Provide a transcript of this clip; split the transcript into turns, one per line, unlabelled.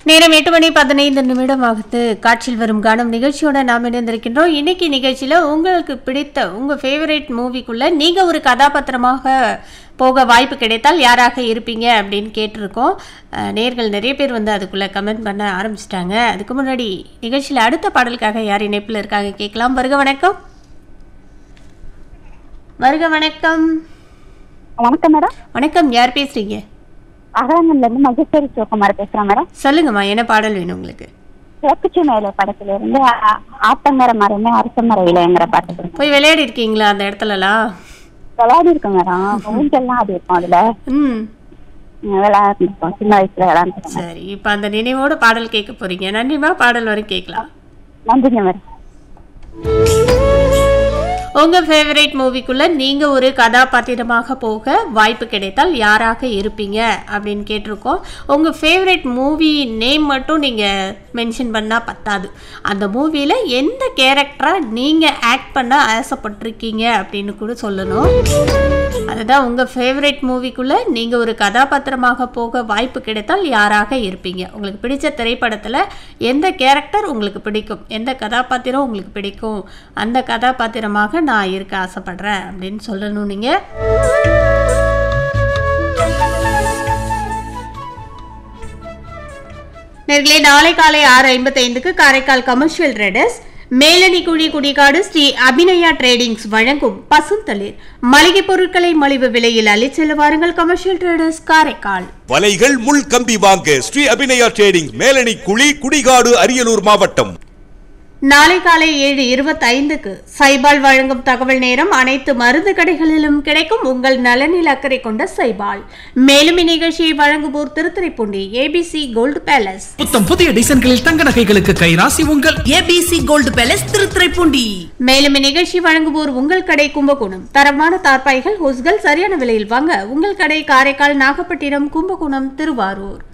நேரம் எட்டு மணி பதினைந்து நிமிடம் ஆகுது காற்றில் வரும் கானம் நிகழ்ச்சியோட நாம் இணைந்திருக்கின்றோம் இன்னைக்கு நிகழ்ச்சியில் உங்களுக்கு பிடித்த உங்கள் ஃபேவரட் மூவிக்குள்ள நீங்கள் ஒரு கதாபாத்திரமாக போக வாய்ப்பு கிடைத்தால் யாராக இருப்பீங்க அப்படின்னு கேட்டிருக்கோம் அஹ், நேர்கள் நிறைய பேர் வந்து அதுக்குள்ளே கமெண்ட் பண்ண ஆரம்பிச்சிட்டாங்க அதுக்கு முன்னாடி நிகழ்ச்சியில் அடுத்த பாடலுக்காக யார் இணைப்பில் இருக்காங்க கேட்கலாம் வருக வணக்கம் வருக வணக்கம்
வணக்கம் மேடம்
வணக்கம் யார் பேசுறீங்க
அகரங்கல்ல இருந்து மகேஸ்வரி சிவகுமார் பேசுறேன் மேடம்
சொல்லுங்கம்மா என்ன பாடல் வேணும் உங்களுக்கு
சிவப்புச்சி மேல படத்துல இருந்து ஆ- ஆத்தங்கர மரமே அரச மர இலைங்கிற பாட்டு கொடுங்க.
போய் விளையாடி இருக்கீங்களா அந்த இடத்துலலாம்
விளையாடி இருக்கோம் மேடம் ஊஞ்சல்லாம் அது இருக்கும் அதுல
ம்
விளையாண்டுருக்கோம் சின்ன வயசுல விளையாண்டுருக்கோம்
சரி இப்போ அந்த நினைவோட பாடல் கேட்க போறீங்க நன்றிமா பாடல் வரை கேட்கலாம்
நன்றிங்க மேடம்
உங்க ஃபேவரட் மூவிக்குள்ள நீங்க ஒரு கதாபாத்திரமாக போக வாய்ப்பு கிடைத்தால் யாராக இருப்பீங்க அப்படின்னு கேட்டிருக்கோம் உங்க ஃபேவரட் மூவி நேம் மட்டும் நீங்க மென்ஷன் பண்ணா பத்தாது அந்த மூவியில எந்த கேரக்டரா நீங்க ஆக்ட் பண்ண ஆசைப்பட்டிருக்கீங்க அப்படின்னு கூட சொல்லணும் அதுதான் உங்க ஃபேவரட் மூவிக்குள்ள நீங்க ஒரு கதாபாத்திரமாக போக வாய்ப்பு கிடைத்தால் யாராக இருப்பீங்க உங்களுக்கு பிடிச்ச திரைப்படத்துல எந்த கேரக்டர் உங்களுக்கு பிடிக்கும் எந்த கதாபாத்திரம் உங்களுக்கு பிடிக்கும் அந்த கதாபாத்திரமாக நான் இருக்க ஆசைப்படுறேன் அப்படின்னு சொல்லணும் நீங்க நேர்களே நாளை காலை ஆறு ஐம்பத்தைந்துக்கு காரைக்கால் கமர்ஷியல் ட்ரேடர்ஸ் மேலணி குழி குடிகாடு ஸ்ரீ அபிநயா ட்ரேடிங்ஸ் வழங்கும் பசுந்தளிர் மளிகை பொருட்களை மலிவு விலையில் அள்ளிச் வாருங்கள் கமர்ஷியல் ட்ரேடர்ஸ் காரைக்கால்
வலைகள் முள் கம்பி வாங்க ஸ்ரீ அபிநயா ட்ரேடிங் மேலணி குழி குடிகாடு அரியலூர் மாவட்டம்
நாளை காலை ஏழு இருபத்தைந்துக்கு சைபால் வழங்கும் தகவல் நேரம் அனைத்து மருந்து கடைகளிலும் கிடைக்கும் உங்கள் நலனில் அக்கறை கொண்ட சைபால் மேலும் இந்நிகழ்ச்சியை வழங்குவோர் திருத்துறைப்பூண்டி ஏபிசி கோல்டு பேலஸ்
புத்தம் புதிய டிசைன்களில் தங்க நகைகளுக்கு கைராசி உங்கள்
ஏபிசி கோல்டு பேலஸ் திருத்துறைப்பூண்டி
மேலும் இந்நிகழ்ச்சி வழங்குவோர் உங்கள் கடை கும்பகோணம் தரமான தார்பாய்கள் ஹோஸ்கள் சரியான விலையில் வாங்க உங்கள் கடை காரைக்கால் நாகப்பட்டினம் கும்பகோணம் திருவாரூர்